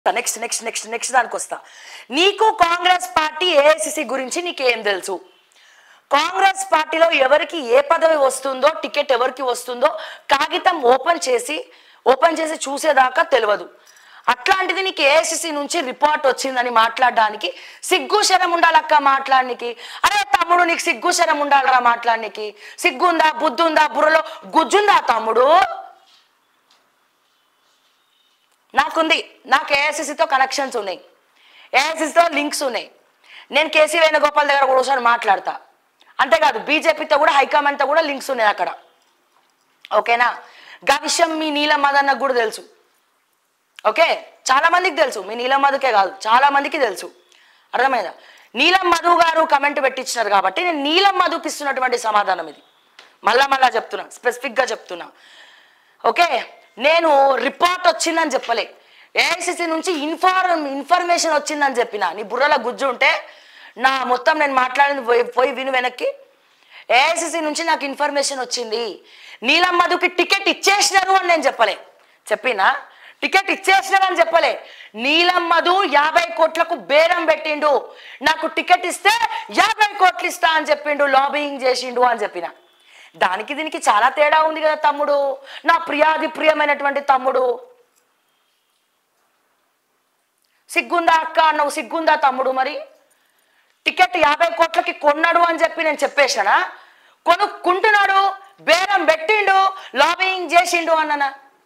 Next next next next దానికి వస్తా నీకు కాంగ్రెస్ పార్టీ ఏఐసిసి గురించి నీకేం తెలుసు కాంగ్రెస్ పార్టీలో ఎవరికి ఏ పదవి వస్తుందో టికెట్ ఎవరికి వస్తుందో కాగితం ఓపెన్ చేసి ఓపెన్ చేసి చూసేదాకా తెలియదు అట్లాంటిది నీకు ఏఐసిసి నుంచి రిపోర్ట్ వచ్చిందని మాట్లాడడానికి సిగ్గు శరం ఉండాలక్క మాట్లాడనికి అరే తమ్ముడు నీకు సిగ్గు శరం ఉండాలరా మాట్లాడనికి సిగ్గుందా బుద్ధుందా బుర్రలో గుజ్జుందా తమ్ముడు నాకుంది నాకు ఏఐసిసితో కనెక్షన్స్ ఉన్నాయి ఏఐసిసితో లింక్స్ ఉన్నాయి నేను కేసీ వేణుగోపాల్ దగ్గర కూడా ఒకసారి మాట్లాడతా అంతేకాదు బీజేపీతో కూడా హైకమాండ్తో కూడా లింక్స్ ఉన్నాయి అక్కడ ఓకేనా గా విషయం మీ నీలం మదన్నకు కూడా తెలుసు ఓకే చాలా మందికి తెలుసు మీ నీలం మధుకే కాదు చాలా మందికి తెలుసు అర్థమైందా నీలం మధు గారు కమెంట్ పెట్టించినారు కాబట్టి నేను నీలం మధుకి ఇస్తున్నటువంటి సమాధానం ఇది మళ్ళా మళ్ళా చెప్తున్నా స్పెసిఫిక్గా చెప్తున్నా ఓకే నేను రిపోర్ట్ వచ్చిందని చెప్పలే ఏఐసిసి నుంచి ఇన్ఫార్మ్ ఇన్ఫర్మేషన్ వచ్చిందని చెప్పిన నీ బుర్రల గుజ్జు ఉంటే నా మొత్తం నేను మాట్లాడింది పోయి పోయి విను వెనక్కి ఏఐసిసి నుంచి నాకు ఇన్ఫర్మేషన్ వచ్చింది నీలం మధుకి టికెట్ ఇచ్చేసినారు అని నేను చెప్పలే చెప్పినా టికెట్ ఇచ్చేసినారు అని చెప్పలే నీలం మధు యాభై కోట్లకు బేరం పెట్టిండు నాకు టికెట్ ఇస్తే యాభై కోట్లు ఇస్తా అని చెప్పిండు లాబింగ్ చేసిండు అని చెప్పిన దానికి దీనికి చాలా తేడా ఉంది కదా తమ్ముడు నా ప్రియాది ప్రియమైనటువంటి తమ్ముడు సిగ్గుందా అక్క నువ్వు సిగ్గుందా తమ్ముడు మరి టికెట్ యాభై కోట్లకి కొన్నాడు అని చెప్పి నేను చెప్పేశానా కొనుక్కుంటున్నాడు బేరం పెట్టిండు లాబింగ్ చేసిండు అన్ననా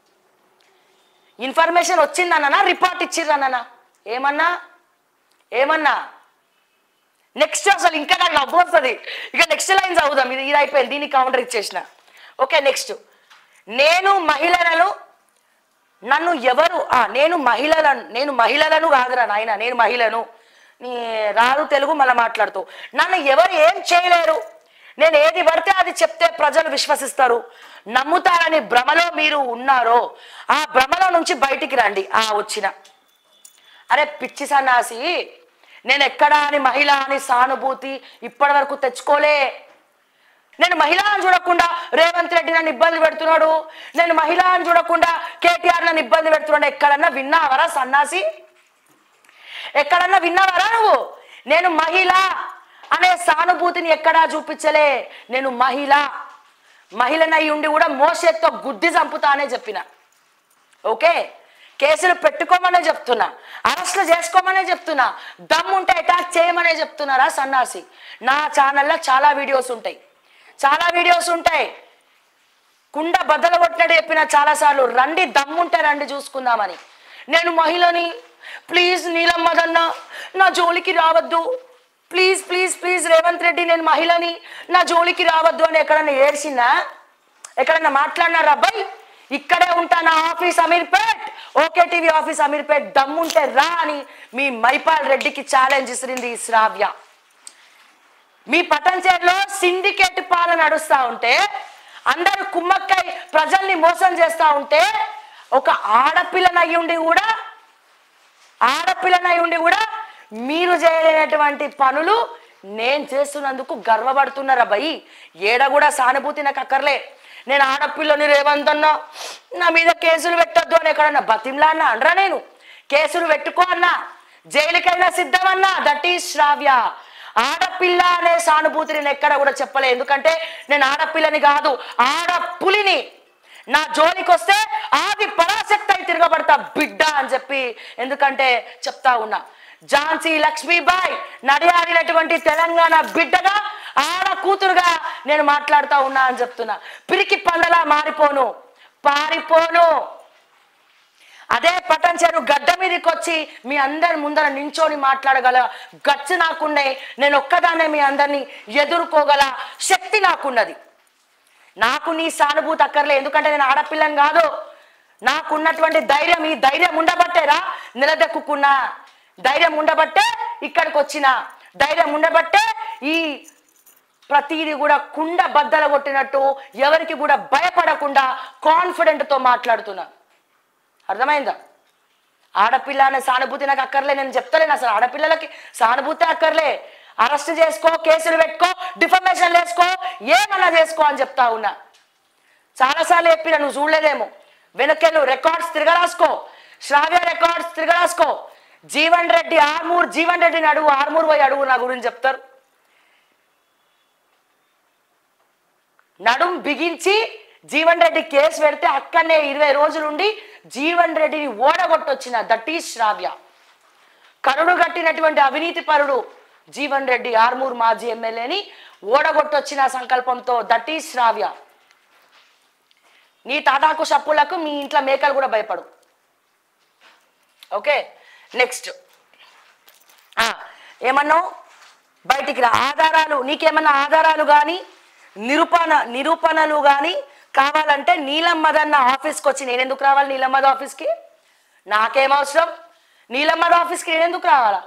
ఇన్ఫర్మేషన్ వచ్చిందన్ననా రిపోర్ట్ ఇచ్చిర్రన్ననా ఏమన్నా ఏమన్నా నెక్స్ట్ అసలు ఇంకా నాకు నవ్వు వస్తుంది ఇక నెక్స్ట్ లైన్ చదువుదాం ఇది ఇది అయిపోయింది దీనికి కౌంటర్ ఇచ్చేసిన ఓకే నెక్స్ట్ నేను మహిళలను నన్ను ఎవరు ఆ, నేను మహిళలను నేను మహిళలను కాదురా నాయన నేను మహిళను నీ రాదు తెలుగు మళ్ళీ మాట్లాడుతూ నన్ను ఎవరు ఏం చేయలేరు నేను ఏది పడితే అది చెప్తే ప్రజలు విశ్వసిస్తారు నమ్ముతారని భ్రమలో మీరు ఉన్నారో ఆ భ్రమలో నుంచి బయటికి రండి ఆ వచ్చిన అరే పిచ్చి సన్నాసి నేను ఎక్కడా అని మహిళ అని సానుభూతి ఇప్పటి వరకు తెచ్చుకోలే నేను మహిళ అని చూడకుండా రేవంత్ రెడ్డి నన్ను ఇబ్బంది పెడుతున్నాడు నేను మహిళ అని చూడకుండా కేటీఆర్ నన్ను ఇబ్బంది పెడుతున్నాడు ఎక్కడన్నా విన్నావరా సన్నాసి ఎక్కడన్నా విన్నావరా నువ్వు నేను మహిళ అనే సానుభూతిని ఎక్కడా చూపించలే నేను మహిళ మహిళనై ఉండి కూడా మోసేత్తో గుడ్డి చంపుతా అనే చెప్పిన ఓకే కేసులు పెట్టుకోమనే చెప్తున్నా అరెస్టులు చేసుకోమనే చెప్తున్నా దమ్ముంటే అటాక్ చేయమనే చెప్తున్నారా సన్నాసి నా ఛానల్లో చాలా వీడియోస్ ఉంటాయి చాలా వీడియోస్ ఉంటాయి కుండ బద్దలు కొట్టినట్టు చెప్పిన చాలాసార్లు రండి దమ్ముంటే రండి చూసుకుందామని నేను మహిళని ప్లీజ్ నీలం మదన్న నా జోలికి రావద్దు please please please Revanth Reddy నేను మహిళని నా జోలికి రావద్దు అని ఎక్కడన్నా ఏడ్చిందా ఎక్కడన్నా మాట్లాడినారా అబ్బాయి ఇక్కడే ఉంటా నా office Ameerpet okay TV office Ameerpet దమ్ముంటే రా అని మీ మైపాల్ రెడ్డికి ఛాలెంజ్ ఇసిరింది ఈ శ్రావ్య మీ పటంచేరులో సిండికేట్ పాలన నడుస్తా ఉంటే అందరూ కుమ్మక్కై ప్రజల్ని మోసం చేస్తా ఉంటే ఒక ఆడపిల్లనయ్యి ఉండి కూడా ఆడపిల్లనై ఉండి కూడా మీరు చేయలేనటువంటి పనులు నేను చేస్తున్నందుకు గర్వపడుతున్నారా భయ్ ఏడ కూడా సానుభూతి నాకు అక్కర్లే నేను ఆడపిల్లని రేవంత్ అన్నా నా మీద కేసులు పెట్టొద్దు అని ఎక్కడన్నా బతిమ్లా అన్నా అనరా నేను కేసులు పెట్టుకో అన్నా జైలుకైనా సిద్ధమన్నా దట్ ఈస్ శ్రావ్య ఆడపిల్ల అనే సానుభూతి నేను ఎక్కడ కూడా చెప్పలే ఎందుకంటే నేను ఆడపిల్లని కాదు ఆడపులిని నా జోలికి వస్తే ఆది పరాశక్తి అయి తిరగబడతా బిడ్డ అని చెప్పి ఎందుకంటే చెప్తా ఉన్నా ఝాన్సీ లక్ష్మీబాయ్ నడియాడినటువంటి తెలంగాణ బిడ్డగా ఆడ కూతురుగా నేను మాట్లాడుతా ఉన్నా అని చెప్తున్నా పిరికి పందలా మారిపోను పారిపోను అదే పటన్ చెరు గడ్డ మీదకి వచ్చి మీ అందరి ముందర నించోని మాట్లాడగల గచ్చు నాకున్నాయి నేను ఒక్కదాన్నే మీ అందరినీ ఎదుర్కోగల శక్తి నాకున్నది నాకు నీ సానుభూతి అక్కర్లే ఎందుకంటే నేను ఆడపిల్లని కాదు నాకున్నటువంటి ధైర్యం ఈ ధైర్యం ఉండబట్టేరా నిలదెక్కుకున్నా ధైర్యం ఉండబట్టే ఇక్కడికి వచ్చిన ధైర్యం ఉండబట్టే ఈ ప్రతిదీ కూడా కుండ బద్దల కొట్టినట్టు ఎవరికి కూడా భయపడకుండా కాన్ఫిడెంట్తో మాట్లాడుతున్నా అర్థమైందా ఆడపిల్ల అనే సానుభూతి నాకు అక్కర్లే నేను చెప్తలేను అసలు ఆడపిల్లలకి సానుభూతి అక్కర్లే అరెస్ట్ చేసుకో కేసులు పెట్టుకో డిఫర్మేషన్ వేసుకో ఏమన్నా చేసుకో అని చెప్తా ఉన్నా చాలాసార్లు చెప్పిన నువ్వు చూడలేదేమో వెనకెళ్ళు రికార్డ్స్ తిరగరాసుకో శ్రావ్య రికార్డ్స్ తిరగరాసుకో జీవన్ రెడ్డి ఆర్మూర్ జీవన్ రెడ్డిని అడుగు ఆర్మూర్ పోయి అడుగు నా గురించి చెప్తారు నడుం బిగించి జీవన్ రెడ్డి కేసు పెడితే అక్కడనే ఇరవై రోజులుండి జీవన్ రెడ్డిని ఓడగొట్టొచ్చిన దట్ ఈస్ శ్రావ్య కరుడు కట్టినటువంటి అవినీతి పరుడు జీవన్ రెడ్డి ఆర్మూర్ మాజీ ఎమ్మెల్యేని ఓడగొట్టొచ్చిన సంకల్పంతో దట్ ఈస్ శ్రావ్య నీ తాటాకు షప్పులకు మీ ఇంట్లో మేకలు కూడా భయపడు ఓకే నెక్స్ట్ ఏమన్నావు బయటికి రా ఆధారాలు నీకేమన్నా ఆధారాలు కానీ నిరూపణ నిరూపణలు కానీ కావాలంటే నీలం మదన్న ఆఫీస్కి వచ్చి నేను ఎందుకు రావాలి నీలం మద ఆఫీస్కి నాకేం అవసరం నీలం మద ఆఫీస్కి నేను ఎందుకు రావాలా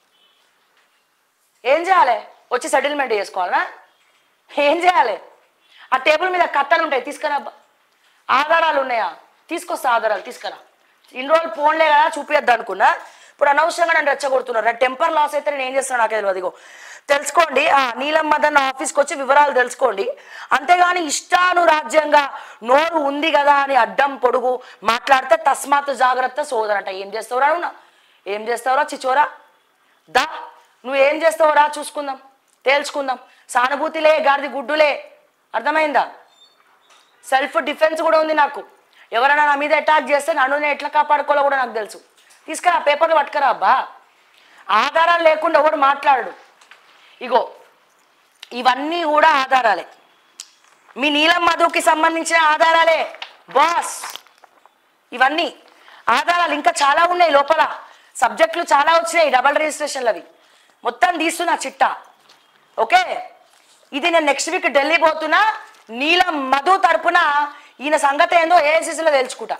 ఏం చేయాలి వచ్చి సెటిల్మెంట్ చేసుకోవాలా ఏం చేయాలి ఆ టేబుల్ మీద కట్టలు ఉంటాయి తీసుకురా అబ్బా. ఆధారాలు ఉన్నాయా తీసుకొస్తా ఆధారాలు తీసుకురా ఇన్ని రోజులు ఫోన్లే కదా చూపించద్దు అనుకున్నా ఇప్పుడు అనవసరంగా నన్ను రెచ్చగొడుతున్నారు నా టెంపర్ లాస్ అయితే నేను ఏం చేస్తాను నాకు తెలియదు ఇదిగో తెలుసుకోండి ఆ నీలం మదన్ ఆఫీస్కి వచ్చి వివరాలు తెలుసుకోండి అంతేగాని ఇష్టానురాజ్యంగా నోరు ఉంది కదా అని అడ్డం పొడుగు మాట్లాడితే తస్మాత్ జాగ్రత్త సోదరంట ఏం చేస్తావురా నువ్వు నా- ఏం చేస్తావురా చిచోరా దా నువ్వు ఏం చేస్తావురా చూసుకుందాం తేల్చుకుందాం సానుభూతిలే గాడిది గుడ్డులే అర్థమైందా సెల్ఫ్ డిఫెన్స్ కూడా ఉంది నాకు ఎవరైనా నా మీద అటాక్ చేస్తే నన్ను నేను ఎట్లా కాపాడుకోవాలో కూడా నాకు తెలుసు తీసుకురా పేపర్లు పట్టుకురా అబ్బా ఆధారాలు లేకుండా ఎవడు మాట్లాడు ఇగో ఇవన్నీ కూడా ఆధారాలే మీ నీలం మధుకి సంబంధించిన ఆధారాలే బాస్ ఇవన్నీ ఆధారాలు ఇంకా చాలా ఉన్నాయి లోపల సబ్జెక్టులు చాలా వచ్చినాయి డబల్ రిజిస్ట్రేషన్లు అవి మొత్తం తీస్తున్నా చిట్టా ఓకే ఇది నేను నెక్స్ట్ వీక్ ఢిల్లీ పోతున్నా నీలం మధు తరపున ఈయన సంగతి ఏందో ఏఐసిసిలో తెలుసుకుంటా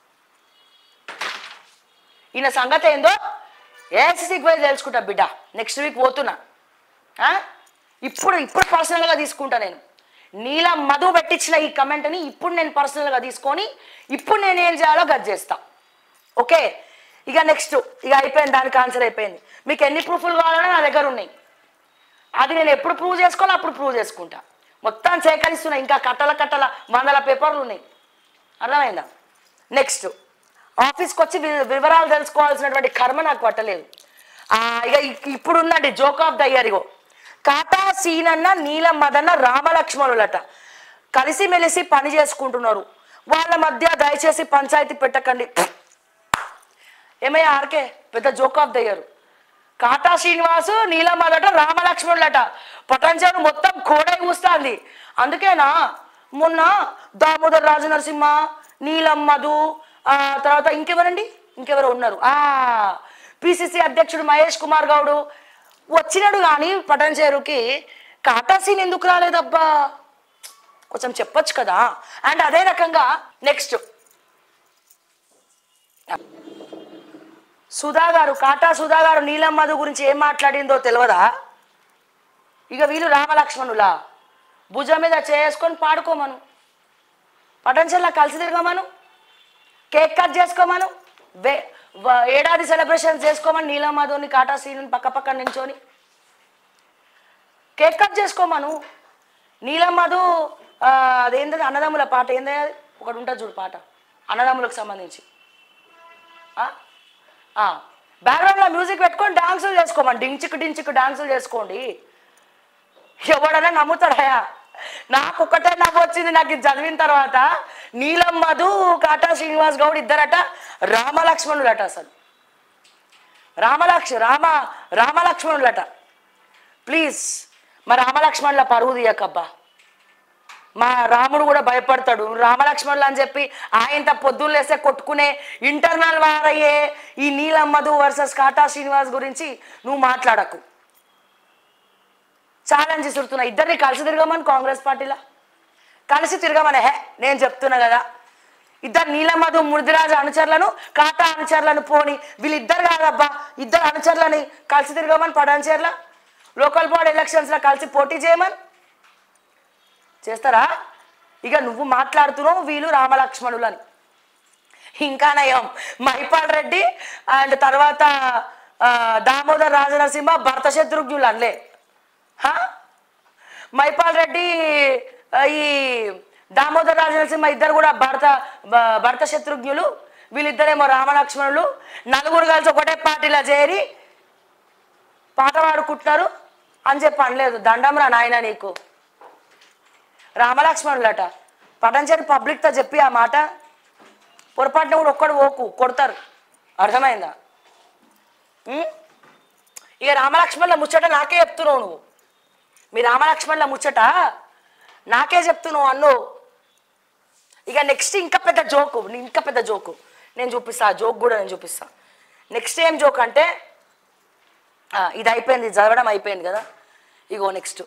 ఈయన సంగతి ఏందో ఏఐసిసికి పోయి తెలుసుకుంటా బిడ్డ నెక్స్ట్ వీక్ పోతున్నా ఆ? ఇప్పుడు ఇప్పుడు పర్సనల్గా తీసుకుంటా నేను నీలం మధు పెట్టించిన ఈ కమెంట్ని ఇప్పుడు నేను పర్సనల్గా తీసుకొని ఇప్పుడు నేను ఏం చేయాలో గది చేస్తా ఓకే ఇక నెక్స్ట్ ఇక అయిపోయింది దానికి ఆన్సర్ అయిపోయింది మీకు ఎన్ని ప్రూఫ్లు కావాలన్నా నా దగ్గర ఉన్నాయి అది నేను ఎప్పుడు ప్రూవ్ చేసుకోవాలో అప్పుడు ప్రూవ్ చేసుకుంటా మొత్తం సేకరిస్తున్నా ఇంకా కట్టల కట్టల వందల పేపర్లు ఉన్నాయి అర్థమైందా నెక్స్ట్ ఆఫీస్కి వచ్చి వి- వివరాలు తెలుసుకోవాల్సినటువంటి కర్మ నాకు పట్టలేదు ఆ, ఇక ఇ- ఇప్పుడు ఉందండి జోక్ ఆఫ్ ద ఇయర్ ఇగో కాటా సీనన్న నీలం మదన్న రామలక్ష్మణులట కలిసిమెలిసి పని చేసుకుంటున్నారు వాళ్ళ మధ్య దయచేసి పంచాయతీ పెట్టకండి ఏమయ్యా ఆర్కే పెద్ద joke of the year Kata Srinivasu నీలమ్మదట రామలక్ష్మణులట పటంచారు మొత్తం కోడై కూస్తాంది అందుకేనా మొన్న దామోదర్ రాజు నరసింహ నీలమ్మధు ఆ తర్వాత ఇంకెవరండి ఇంకెవరు ఉన్నారు ఆ పిసిసి అధ్యక్షుడు మహేష్ కుమార్ గౌడు వచ్చినాడు కానీ పటంచేరుకి కాటా సీన్ ఎందుకు రాలేదబ్బా కొంచెం చెప్పొచ్చు కదా అండ్ అదే రకంగా నెక్స్ట్ సుధా గారు కాటా సుధా గారు నీలం మధు గురించి ఏం మాట్లాడిందో తెలియదా ఇక వీళ్ళు రామలక్ష్మణులా భుజం మీద చేసుకొని పాడుకోమను పటంచల్లా కలిసి తిరగమను కేక్ కట్ చేసుకోమను వే వ- ఏడాది సెలబ్రేషన్ చేసుకోమని నీలం మధుని కాటా సీన్ పక్క పక్కన నించొని కేక్ కట్ చేసుకోమను నీలం మధు ఆ, అదేంటది అన్నదమ్ముల పాట ఏంది అది ఒకటి ఉంటుంది చూడు పాట అన్నదమ్ములకు సంబంధించి బ్యాక్గ్రౌండ్లో మ్యూజిక్ పెట్టుకొని డాన్సులు చేసుకోమని డించిక్ డించిక్ డాన్సులు చేసుకోండి ఎవడన్నా నమ్ముతాడయా నాకు ఒక్కటే నవ్వు వచ్చింది నాకు ఇది చదివిన తర్వాత నీలం మధు కాటా శ్రీనివాస్ గౌడ్ ఇద్దరట రామలక్ష్మణులట అసలు రామలక్ష రామ రామలక్ష్మణులట ప్లీజ్ మా రామలక్ష్మణుల పరువు తీయకబ్బా మా రాముడు కూడా భయపడతాడు రామలక్ష్మణులు అని చెప్పి ఆయనత పొద్దున్న లేస్తే కొట్టుకునే ఇంటర్నల్ వారయ్యే ఈ నీలమ్మధు వర్సెస్ కాటా శ్రీనివాస్ గురించి నువ్వు మాట్లాడకు ఛాలెంజ్ ఇస్తున్నా ఇద్దరిని కలిసి తిరగమని కాంగ్రెస్ పార్టీలో కలిసి తిరగమని హే నేను చెప్తున్నా కదా ఇద్దరు నీలమధు ముదిరాజు అనుచరులను కాటా అనుచరులను పోని వీళ్ళిద్దరు కాదబ్బా ఇద్దరు అనుచరులని కలిసి తిరగమని పడాన్చర్ల లోకల్ బాడీ ఎలక్షన్స్లో కలిసి పోటీ చేయమని చేస్తారా ఇక నువ్వు మాట్లాడుతున్నావు వీళ్ళు రామలక్ష్మణులని ఇంకా నయం మహిపాల్ రెడ్డి అండ్ తర్వాత ఆ, దామోదర్ రాజనరసింహ భర్త శత్రుఘ్నులు అనలే హా? మైపాల్ రెడ్డి ఆ, ఈ దామోదర్ రాజనరసింహ ఇద్దరు కూడా భర్త భ- భర్త శత్రుఘ్నులు వీళ్ళిద్దరేమో రామలక్ష్మణులు నలుగురు కలిసి ఒకటే పార్టీలో చేరి పాట పాడుకుంటున్నారు అని చెప్పి అనలేదు దండంరా నాయన నీకు రామలక్ష్మణులట పటంచేరి పబ్లిక్తో చెప్పి ఆ మాట పొరపాటున కూడా ఒక్కడు ఓకు కొడతారు అర్థమైందా ఉం? ఇక రామలక్ష్మణుల ముచ్చట నాకే చెప్తున్నావు నువ్వు మీ రామలక్ష్మణుల ముచ్చట నాకే చెప్తున్నావు అన్ను ఇక నెక్స్ట్ ఇంకా పెద్ద జోకు ఇంకా పెద్ద జోకు నేను చూపిస్తా ఆ జోక్ కూడా నేను చూపిస్తా నెక్స్ట్ ఏం జోక్ అంటే ఆ, ఇది అయిపోయింది ఇది చదవడం అయిపోయింది కదా ఇగో నెక్స్ట్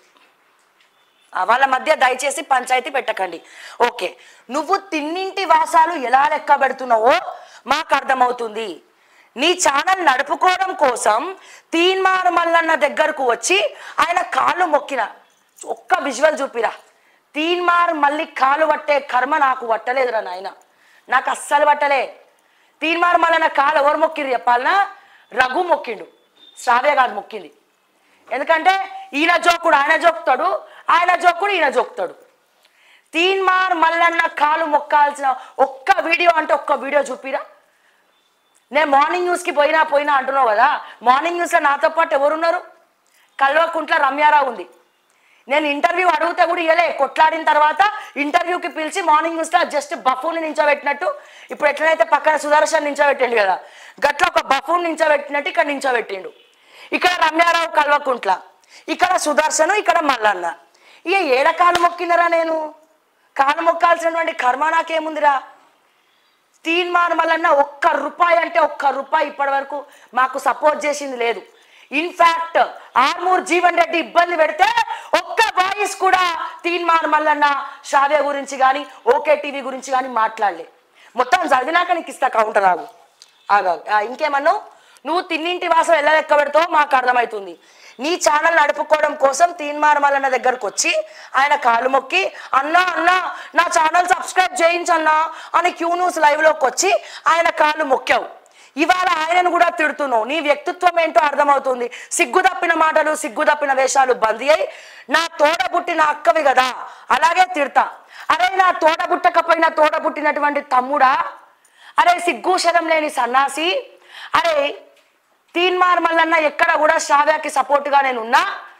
వాళ్ళ మధ్య దయచేసి పంచాయతీ పెట్టకండి ఓకే నువ్వు తిన్నింటి వాసాలు ఎలా లెక్క పెడుతున్నావో మాకు అర్థమవుతుంది నీ ఛానల్ నడుపుకోవడం కోసం తీన్మార్ మల్లన్న దగ్గరకు వచ్చి ఆయన కాళ్ళు మొక్కిన ఒక్క విజువల్ చూపిరా తీన్మార్ మళ్ళీ కాలు పట్టే కర్మ నాకు పట్టలేదురా నాయన నాకు అస్సలు పట్టలే తీన్మార్ మల్లన్న కాలు ఎవరు మొక్కిరు చెప్పాలనా రఘు మొక్కిండు శ్రావ్య గారు మొక్కింది ఎందుకంటే ఈయన జోకుడు ఆయన జోకుతాడు ఆయన జోకుడు ఈయన జోకుతాడు తీన్మార్ మల్లన్న కాలు మొక్కాల్సిన ఒక్క వీడియో అంటే ఒక్క వీడియో చూపిరా నేను మార్నింగ్ న్యూస్కి పోయినా పోయినా అంటున్నావు కదా మార్నింగ్ న్యూస్లో నాతో పాటు ఎవరున్నారు కల్వకుంట్ల రమ్యారావు ఉంది నేను ఇంటర్వ్యూ అడిగితే కూడా ఇవ్వలే కొట్లాడిన తర్వాత ఇంటర్వ్యూకి పిలిచి మార్నింగ్ న్యూస్లో జస్ట్ బఫూని నించోబెట్టినట్టు ఇప్పుడు ఎట్లనైతే పక్కన సుదర్శన్ నించోబెట్టిండు కదా గట్ల ఒక బఫూన్ నించోబెట్టినట్టు ఇక్కడ నించోబెట్టిండు ఇక్కడ రమ్యారావు కల్వకుంట్ల ఇక్కడ సుదర్శను ఇక్కడ మల్లన్న ఇక ఏడ కాలు మొక్కినరా నేను కాలు మొక్కాల్సినటువంటి కర్మ నాకేముందిరా తీన్మార్ మల్లన్న ఒక్క రూపాయి అంటే ఒక్క రూపాయి ఇప్పటి వరకు మాకు సపోర్ట్ చేసింది లేదు ఇన్ఫాక్ట్ ఆర్మూర్ జీవన్ రెడ్డి ఇబ్బంది పెడితే ఒక్క వాయిస్ కూడా తీన్మార్ మల్లన్న శ్రావ్య గురించి కానీ ఓకే టీవీ గురించి కానీ మాట్లాడలే మొత్తం చదివినాక నీకు ఇస్తా కౌంటర్ ఆగు ఆగాగు ఆ, ఇంకేమన్నావు నువ్వు తిన్నింటి వాసం ఎలా లెక్క పెడతావో మాకు అర్థమవుతుంది నీ ఛానల్ నడుపుకోవడం కోసం తీన్మార్ మల్లన్న దగ్గరకు వచ్చి ఆయన కాలు మొక్కి అన్నా అన్నా నా ఛానల్ సబ్స్క్రైబ్ చేయించన్నా అని క్యూ న్యూస్ లైవ్లోకి వచ్చి ఆయన కాలు మొక్కావు ఇవాళ ఆయనను కూడా తిడుతున్నావు నీ వ్యక్తిత్వం ఏంటో అర్థమవుతుంది సిగ్గు తప్పిన మాటలు సిగ్గు తప్పిన వేషాలు బందీ అయి నా తోడ పుట్టిన అక్కవి కదా అలాగే తిడతా అరే నా తోడ పుట్టకపోయినా తోడ పుట్టినటువంటి తమ్ముడా అరే సిగ్గు శరం లేని సన్నాసి అరే తీన్మార్ మల్లన్న ఎక్కడ కూడా శ్రావ్యకి సపోర్ట్గా నేను ఉన్నా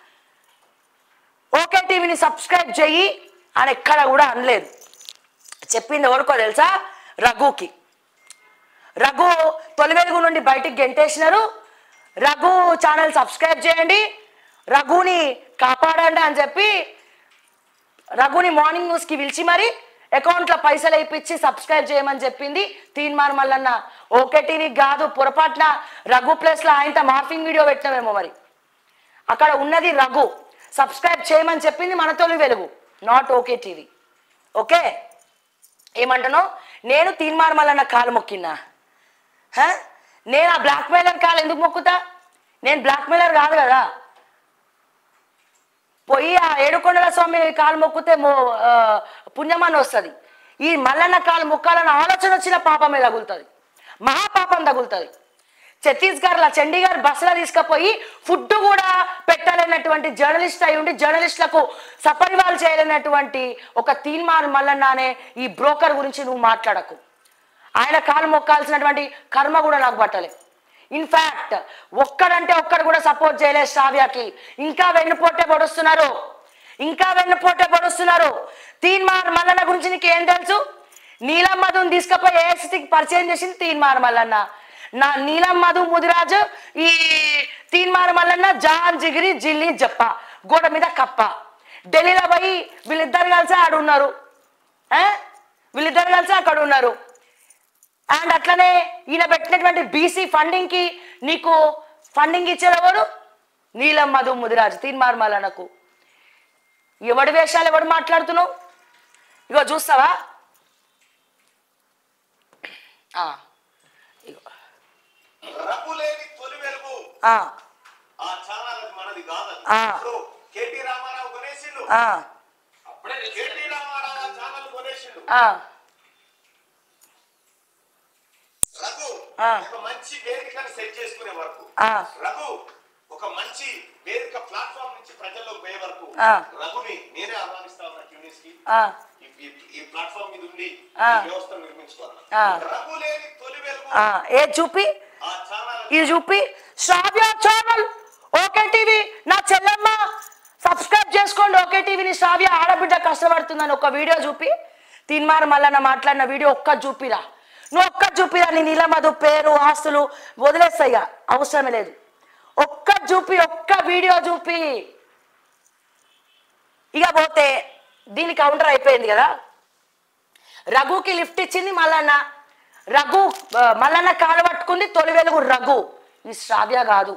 ఓకే టీవీని సబ్స్క్రైబ్ చెయ్యి అని ఎక్కడ కూడా అనలేదు చెప్పింది ఎవరికో తెలుసా రఘుకి రఘు తొలి వెలుగు నుండి బయటికి గెంటేసినారు రఘు ఛానల్ సబ్స్క్రైబ్ చేయండి రఘుని కాపాడండి అని చెప్పి రఘుని మార్నింగ్ న్యూస్కి పిలిచి మరి అకౌంట్లో పైసలు వేయించి సబ్స్క్రైబ్ చేయమని చెప్పింది తీన్మార్ మల్లన్న ఓకే టీవీ కాదు పొరపాటున రఘు ప్లేస్లో ఆయనతో మార్ఫింగ్ వీడియో పెట్టినామేమో మరి అక్కడ ఉన్నది రఘు సబ్స్క్రైబ్ చేయమని చెప్పింది మన తొలి వెలుగు నాట్ ఓకే టీవీ ఓకే ఏమంటున్నావు నేను తీన్మార్ మల్లన్న కాలు మొక్కినా హ? నేను ఆ బ్లాక్ మెయిలర్ కాలు ఎందుకు మొక్కుతా నేను బ్లాక్ మెయిలర్ కాదు కదా పోయి ఆ ఏడుకొండల స్వామి కాలు మొక్కితే మో ఆ, పుణ్యమని వస్తుంది ఈ మల్లన్న కాలు మొక్కాలన్న ఆలోచన వచ్చిన పాపమే తగులుతుంది మహాపాపం తగులుతుంది ఛత్తీస్గఢ్లో చండీగఢ్ బస్సులో తీసుకుపోయి ఫుడ్ కూడా పెట్టలేనటువంటి జర్నలిస్ట్ అయి ఉండి జర్నలిస్టులకు సపరివాలు చేయలేనటువంటి ఒక తీన్మార్ మల్లన్న అనే ఈ బ్రోకర్ గురించి నువ్వు మాట్లాడకు ఆయన కాలు మొక్కాల్సినటువంటి కర్మ కూడా నాకు పట్టలే ఇన్ఫాక్ట్ ఒక్కడంటే ఒక్కడు కూడా సపోర్ట్ చేయలేదు శ్రావ్యకి ఇంకా వెన్నుపోటే పొడుస్తున్నారు ఇంకా వెన్నుపోటే పొడుస్తున్నారు తీన్మార్ మల్లన్న గురించి నీకు ఏం తెలుసు నీలం మధుని తీసుకుపోయి ఏఎస్టీకి పరిచయం చేసింది తీన్మార్ మల్లన్న నా నీలం మధు ముదిరాజు ఈ తీన్మార్ మల్లన్న జాన్ జిగిరి జిల్లి జప్ప గోడ మీద కప్ప ఢిల్లీలో పోయి వీళ్ళిద్దరు కలిసి ఆడు ఉన్నారు ఆ? వీళ్ళిద్దరు కలిసి అక్కడ ఉన్నారు అండ్ అట్లనే ఈయన పెట్టినటువంటి బీసీ ఫండింగ్ కి నీకు ఫండింగ్ ఇచ్చేది ఎవరు నీలం మధు ముదిరాజు తీన్మార్ మల్లన్నకు ఎవడి వేషాలు ఎవడు మాట్లాడుతున్నావు ఇగో చూస్తావా ఆ, ఇగో రఘులేని తొలి వెలుగు ఆ, ఆ ఛానల్ అది మనది కాదు ఆ. ఇప్పుడు కేటీ రామారావు కొనేసిండు ఆ, అప్పుడే కేటీ రామారావు ఆ ఛానల్ కొనేసిండు ఆ, రఘు ఆ. ఒక మంచి వేదికను సెట్ చేసుకునే వరకు ఆ. రఘు ఒక మంచి వేదిక ప్లాట్ఫామ్ నుంచి ప్రజల్లోకి పోయే వరకు ఆ. రఘుని నేనే ఆహ్వానిస్తా ఉన్నా క్యూనిస్ కి ఆ, ఈ ఈ- ఈ ప్లాట్ఫామ్ మీద ఉండి ఆ. ఈ వ్యవస్థను నిర్మించుకోవాలి ఆ. రఘు లేని తొలి వెలుగు ఆ, ఏ చూపి ఆ ఛానల్ ఇది చూపి శ్రావ్య ఛానల్ ఓకే టీవీ నా చెల్లెమ్మ సబ్స్క్రైబ్ చేసుకోండి ఓకే టీవీని శ్రావ్య ఆడబిడ్డ కష్టపడుతుందని ఒక వీడియో చూపి తీన్మార్ మల్లన్న మాట్లాడిన వీడియో ఒక్క చూపిరా నువ్వు ఒక్క చూపిరా నీ నీలమధు పేరు ఆస్తులు వదిలేస్తాయిగా అవసరమే లేదు ఒక్క చూపి ఒక్క వీడియో చూపి ఇక పోతే దీని కౌంటర్ అయిపోయింది కదా రఘుకి లిఫ్ట్ ఇచ్చింది మల్లన్న రఘు ఆ, మల్లన్న కాలు పట్టుకుంది తొలి వెలుగు రఘు ఇది శ్రావ్య కాదు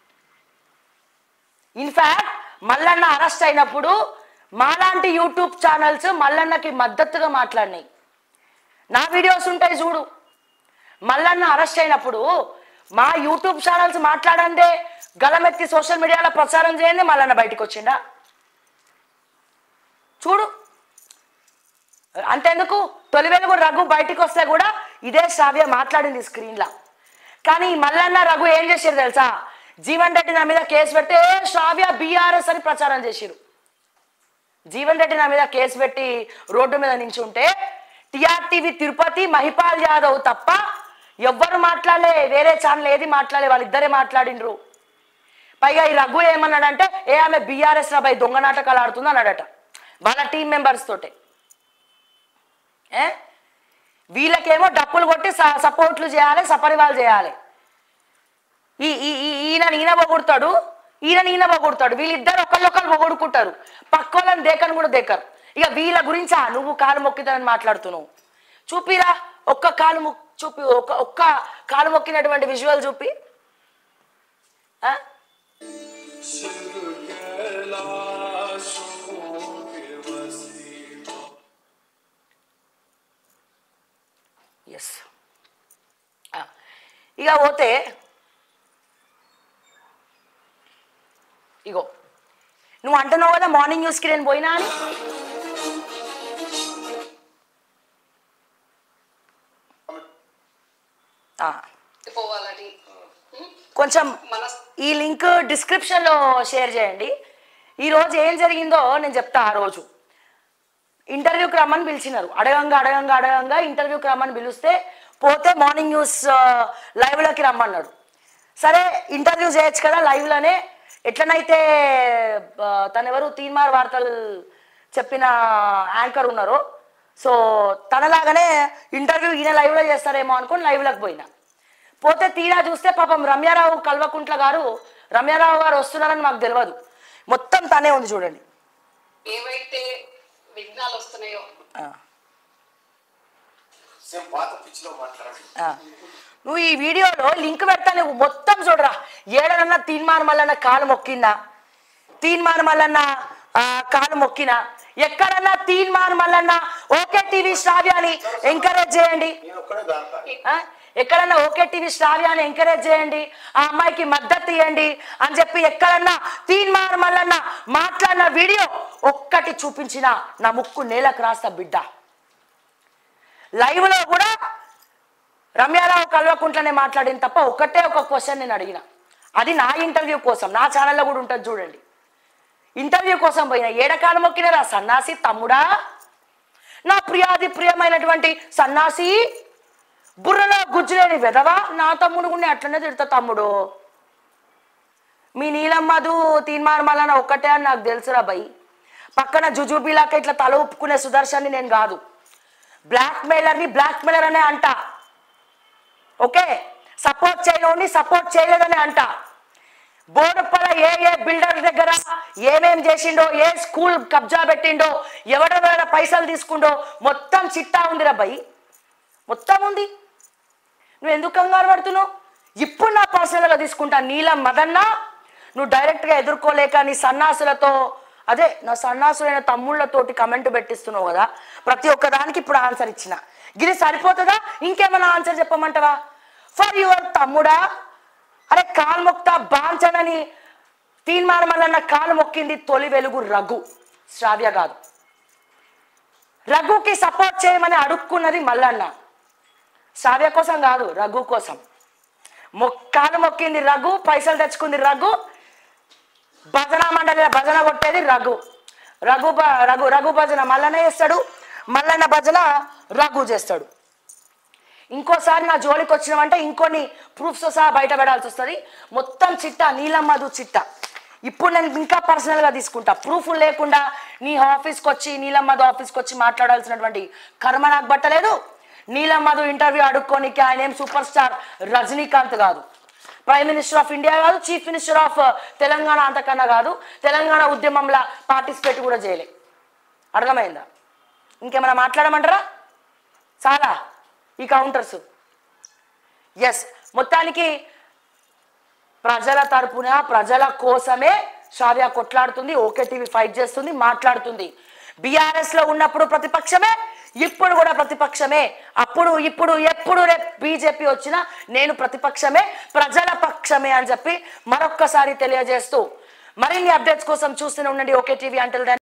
ఇన్ఫాక్ట్ మల్లన్న అరెస్ట్ అయినప్పుడు మాలాంటి యూట్యూబ్ ఛానల్స్ మల్లన్నకి మద్దతుగా మాట్లాడినాయి నా వీడియోస్ ఉంటాయి చూడు మల్లన్న అరెస్ట్ అయినప్పుడు మా యూట్యూబ్ ఛానల్స్ మాట్లాడందే గలమెత్తి సోషల్ మీడియాలో ప్రచారం చేయండి మల్లన్న బయటకు వచ్చిండా చూడు అంతెందుకు తొలి వెలుగు రఘు బయటికి వస్తే కూడా ఇదే శ్రావ్య మాట్లాడింది స్క్రీన్లో కానీ ఈ మల్లన్న రఘు ఏం చేశారు తెలుసా జీవన్ రెడ్డి నా మీద కేసు పెట్టి "ఏ, శ్రావ్య బీఆర్ఎస్ అని ప్రచారం చేసిరు జీవన్ రెడ్డి నా మీద కేసు పెట్టి రోడ్డు మీద నించుంటే టీఆర్టీవీ తిరుపతి మహిపాల్ యాదవ్ తప్ప ఎవ్వరు మాట్లాడలే వేరే ఛానల్ ఏది మాట్లాడలే వాళ్ళిద్దరే మాట్లాడిండ్రు పైగా ఈ రఘు ఏమన్నాడంటే ఏ ఆమె బీఆర్ఎస్ రాబాయి దొంగ నాటకాలు ఆడుతుంది అన్నాడట వాళ్ళ టీం మెంబర్స్ తోటే ఏ వీళ్ళకేమో డప్పులు కొట్టి స- సపోర్ట్లు చేయాలి సపరివాలు చేయాలి ఈ ఈ ఈ- ఈయన ఈయన పొగుడతాడు ఈయన ఈయన పొగుడతాడు వీళ్ళిద్దరు ఒకళ్ళొకళ్ళు పొగుడుకుంటారు పక్కోళ్ళని దేకని కూడా దేకరు ఇక వీళ్ళ గురించా నువ్వు కాలు మొక్కిదని మాట్లాడుతున్నావు చూపిరా ఒక్క కాలు మొక్ చూపి ఒక్క ఒక్క కాలు మొక్కినటువంటి విజువల్ చూపి ఆ? ఎస్ ఇక పోతే ఇగో నువ్వు అంటున్నావు కదా మార్నింగ్ న్యూస్కి నేను పోయినా అని ఆ, పోవాలని కొంచెం మన ఈ లింక్ డిస్క్రిప్షన్లో షేర్ చేయండి ఈరోజు ఏం జరిగిందో నేను చెప్తా ఆ రోజు ఇంటర్వ్యూకి రమ్మని పిలిచినారు అడగంగా అడగంగా అడగంగా ఇంటర్వ్యూకి రమ్మని పిలిస్తే పోతే మార్నింగ్ న్యూస్ ఆ, లైవ్లోకి రమ్మన్నాడు సరే ఇంటర్వ్యూ చేయొచ్చు కదా లైవ్లోనే ఎట్లనైతే ఆ, తనెవరు తీన్మార్ వార్తలు చెప్పిన యాంకర్ ఉన్నారో సో తనలాగానే ఇంటర్వ్యూ ఈయన లైవ్లో చేస్తారేమో అనుకుని లైవ్లోకి పోయినా పోతే తీరా చూస్తే పాపం రమ్యారావు కల్వకుంట్ల గారు రమ్యారావు గారు వస్తున్నారని మాకు తెలియదు మొత్తం తనే ఉంది చూడండి ఏవైతే విఘ్నాలు వస్తున్నాయో ఆ. సేమ్ పాత పిచ్ లో మాట్లాడండి ఆ. నువ్వు ఈ వీడియోలో లింక్ పెడతా నువ్వు మొత్తం చూడరా ఏడనన్నా తీన్మార్ మల్లన్న కాలు మొక్కిందా తీన్మార్ మల్లన్న ఆ, కాలు మొక్కినా ఎక్కడన్నా తీన్మార్ మల్లన్న ఓకే టీవీ శ్రావ్యాన్ని ఎంకరేజ్ చేయండి నేను ఒక్కడే దాంతా ఆ? ఎక్కడన్నా ఓకే టీవీ శ్రావ్యాన్ని ఎంకరేజ్ చేయండి ఆ అమ్మాయికి మద్దతు ఇవ్వండి అని చెప్పి ఎక్కడన్నా తీన్మార్ మల్లన్న మాట్లాడిన వీడియో ఒక్కటి చూపించిన నా ముక్కు నేలకు రాస్తా బిడ్డ లైవ్ లో కూడా రమ్యారావు కల్వకుంట్లనే మాట్లాడింది తప్ప ఒకటే ఒక క్వశ్చన్ నేను అడిగిన అది నా ఇంటర్వ్యూ కోసం నా ఛానల్లో కూడా ఉంటుంది చూడండి ఇంటర్వ్యూ కోసం పోయిన ఏడకాలం మొక్కినరా సన్నాసి తమ్ముడా నా ప్రియాది ప్రియమైనటువంటి సన్నాసి బుర్రలో గుజ్జులేని వెదవా నా తమ్ముడు కూడా అట్లనే తిడతా తమ్ముడు మీ నీలమ్మదు తీన్మార్ మల్లన ఒక్కటే అని నాకు తెలుసురా బై పక్కన జుజుబీలాక ఇట్లా తల ఉప్పుకునే సుదర్శన్ని నేను కాదు బ్లాక్ మెయిలర్ని బ్లాక్ మెయిలర్ అనే అంట ఓకే సపోర్ట్ చేయనోని సపోర్ట్ చేయలేదని అంట బోడుప్పల ఏ ఏ బిల్డర్ దగ్గర ఏమేం చేసిండో ఏ స్కూల్ కబ్జా పెట్టిండో ఎవడెవడ పైసలు తీసుకుండో మొత్తం చిట్టా ఉందిరా బై మొత్తం ఉంది నువ్వు ఎందుకు కంగారు పడుతున్నావు ఇప్పుడు నా పర్సనల్గా తీసుకుంటా నీలం మదన్న నువ్వు డైరెక్ట్గా ఎదుర్కోలేక నీ సన్నాసులతో అదే నా సన్నాసులైన తమ్ముళ్ళతోటి కమెంట్ పెట్టిస్తున్నావు కదా ప్రతి ఒక్క దానికి ఇప్పుడు ఆన్సర్ ఇచ్చిన గిరి సరిపోతుందా ఇంకేమైనా ఆన్సర్ చెప్పమంటావా ఫర్ యువర్ తమ్ముడా అరే కాలు మొక్తా బాంచనని తీన్మార్ మల్లన్న కాలు మొక్కింది తొలి వెలుగు రఘు శ్రావ్య కాదు రఘుకి సపోర్ట్ చేయమని అడుక్కున్నది మల్లన్న శ్రావ్య కోసం కాదు రఘు కోసం మొక్కాలు మొక్కింది రఘు పైసలు తెచ్చుకుంది రఘు భజన మండలి భజన కొట్టేది రఘు రఘు భ- రఘు రఘు భజన మల్లనే చేస్తాడు మల్లన్న భజన రఘు చేస్తాడు ఇంకోసారి నా జోలికి వచ్చినామంటే ఇంకొన్ని ప్రూఫ్స్ సహా బయట పెడాల్సి వస్తుంది మొత్తం చిట్ట నీలమ్మధు చిట్ట ఇప్పుడు నేను ఇంకా పర్సనల్గా తీసుకుంటా ప్రూఫ్ లేకుండా నీ ఆఫీస్కి వచ్చి నీలమ్మధు ఆఫీస్కి వచ్చి మాట్లాడాల్సినటువంటి కర్మ నాకు పట్టలేదు నీలమ్మధు ఇంటర్వ్యూ అడుక్కోనికి ఆయన ఏం సూపర్ స్టార్ రజనీకాంత్ కాదు ప్రైమ్ మినిస్టర్ ఆఫ్ ఇండియా కాదు చీఫ్ మినిస్టర్ ఆఫ్ తెలంగాణ అంతకన్నా కాదు తెలంగాణ ఉద్యమంలో పార్టిసిపేట్ కూడా చేయలే అర్థమైందా ఇంకేమైనా మాట్లాడమంటారా చాలా ఈ కౌంటర్స్ ఎస్ మొత్తానికి ప్రజల తరపున ప్రజల కోసమే షారియా కొట్లాడుతుంది ఓకే టీవీ ఫైట్ చేస్తుంది మాట్లాడుతుంది బీఆర్ఎస్ లో ఉన్నప్పుడు ప్రతిపక్షమే ఇప్పుడు కూడా ప్రతిపక్షమే అప్పుడు ఇప్పుడు ఎప్పుడు రేపు బీజేపీ వచ్చినా నేను ప్రతిపక్షమే ప్రజల పక్షమే అని చెప్పి మరొక్కసారి తెలియజేస్తూ మరిన్ని అప్డేట్స్ కోసం చూస్తూనే ఉండండి ఓకే టీవీ అంటల్